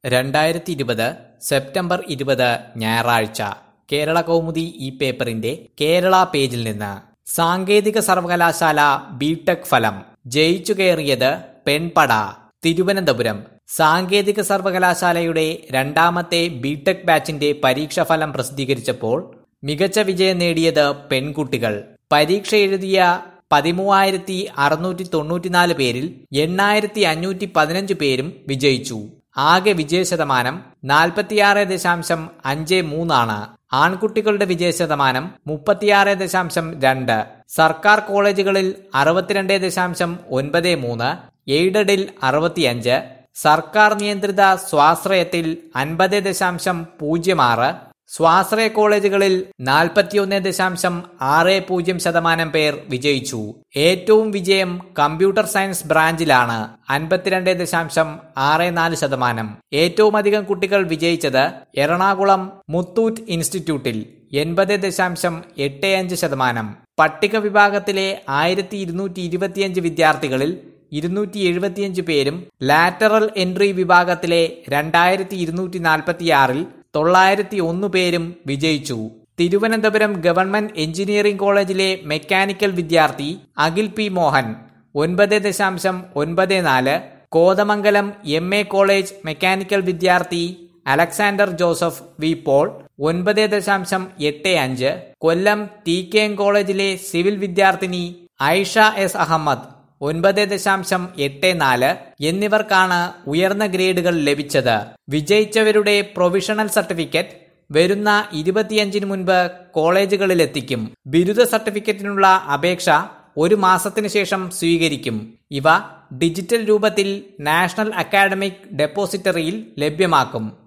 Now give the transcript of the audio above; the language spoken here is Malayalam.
രണ്ടായിരത്തി ഇരുപത് സെപ്റ്റംബർ ഇരുപത് ഞായറാഴ്ച കേരള കൗമുദി ഈ പേപ്പറിന്റെ കേരള പേജിൽ നിന്ന് സാങ്കേതിക സർവകലാശാല ബിടെക് ഫലം ജയിച്ചു കയറിയത് പെൺപട തിരുവനന്തപുരം സാങ്കേതിക സർവകലാശാലയുടെ രണ്ടാമത്തെ ബിടെക് ബാച്ചിന്റെ പരീക്ഷാഫലം പ്രസിദ്ധീകരിച്ചപ്പോൾ മികച്ച വിജയം നേടിയത് പെൺകുട്ടികൾ പരീക്ഷ എഴുതിയ പതിമൂവായിരത്തി അറുന്നൂറ്റി തൊണ്ണൂറ്റിനാല് പേരിൽ എണ്ണായിരത്തി അഞ്ഞൂറ്റി പതിനഞ്ച് പേരും വിജയിച്ചു ആകെ വിജയ ശതമാനം നാൽപ്പത്തിയാറ് ദശാംശം അഞ്ച് മൂന്നാണ് ആൺകുട്ടികളുടെ വിജയ ശതമാനം മുപ്പത്തിയാറ് ദശാംശം രണ്ട് സർക്കാർ കോളേജുകളിൽ അറുപത്തിരണ്ട് ദശാംശം ഒൻപത് മൂന്ന് എയ്ഡഡിൽ അറുപത്തിയഞ്ച് സർക്കാർ നിയന്ത്രിത സ്വാശ്രയത്തിൽ അൻപത് ദശാംശം പൂജ്യം ആറ് സ്വാശ്രയ കോളേജുകളിൽ നാൽപ്പത്തിയൊന്ന് ദശാംശം ആറ് പൂജ്യം ശതമാനം പേർ വിജയിച്ചു ഏറ്റവും വിജയം കമ്പ്യൂട്ടർ സയൻസ് ബ്രാഞ്ചിലാണ് അൻപത്തിരണ്ട് ദശാംശം ആറ് നാല് ശതമാനം ഏറ്റവും അധികം കുട്ടികൾ വിജയിച്ചത് എറണാകുളം മുത്തൂറ്റ് ഇൻസ്റ്റിറ്റ്യൂട്ടിൽ എൺപത് ദശാംശം എട്ട് അഞ്ച് ശതമാനം പട്ടിക വിഭാഗത്തിലെ ആയിരത്തി ഇരുന്നൂറ്റി ഇരുപത്തിയഞ്ച് വിദ്യാർത്ഥികളിൽ ഇരുന്നൂറ്റി എഴുപത്തിയഞ്ച് പേരും ലാറ്ററൽ എൻട്രി വിഭാഗത്തിലെ രണ്ടായിരത്തി ഇരുന്നൂറ്റി നാൽപ്പത്തിയാറിൽ തൊള്ളായിരത്തി ഒന്ന് പേരും വിജയിച്ചു തിരുവനന്തപുരം ഗവൺമെന്റ് എഞ്ചിനീയറിംഗ് കോളേജിലെ മെക്കാനിക്കൽ വിദ്യാർത്ഥി അഖിൽ പി മോഹൻ ഒൻപത് ദശാംശം ഒൻപത് നാല് Kothamangalam M A college mechanical വിദ്യാർത്ഥി അലക്സാണ്ടർ ജോസഫ് വി പോൾ ഒൻപത് ദശാംശം എട്ട് അഞ്ച് കൊല്ലം ടി കെ എം കോളേജിലെ സിവിൽ വിദ്യാർത്ഥിനി ഐഷ എസ് അഹമ്മദ് ഒൻപത് ദശാംശം എട്ട് നാല് എന്നിവർക്കാണ് ഉയർന്ന ഗ്രേഡുകൾ ലഭിച്ചത് വിജയിച്ചവരുടെ പ്രൊവിഷണൽ സർട്ടിഫിക്കറ്റ് വരുന്ന ഇരുപത്തിയഞ്ചിന് മുൻപ് കോളേജുകളിലെത്തിക്കും ബിരുദ സർട്ടിഫിക്കറ്റിനുള്ള അപേക്ഷ ഒരു മാസത്തിനു ശേഷം സ്വീകരിക്കും ഇവ ഡിജിറ്റൽ രൂപത്തിൽ നാഷണൽ അക്കാഡമിക് ഡെപ്പോസിറ്ററിയിൽ ലഭ്യമാക്കും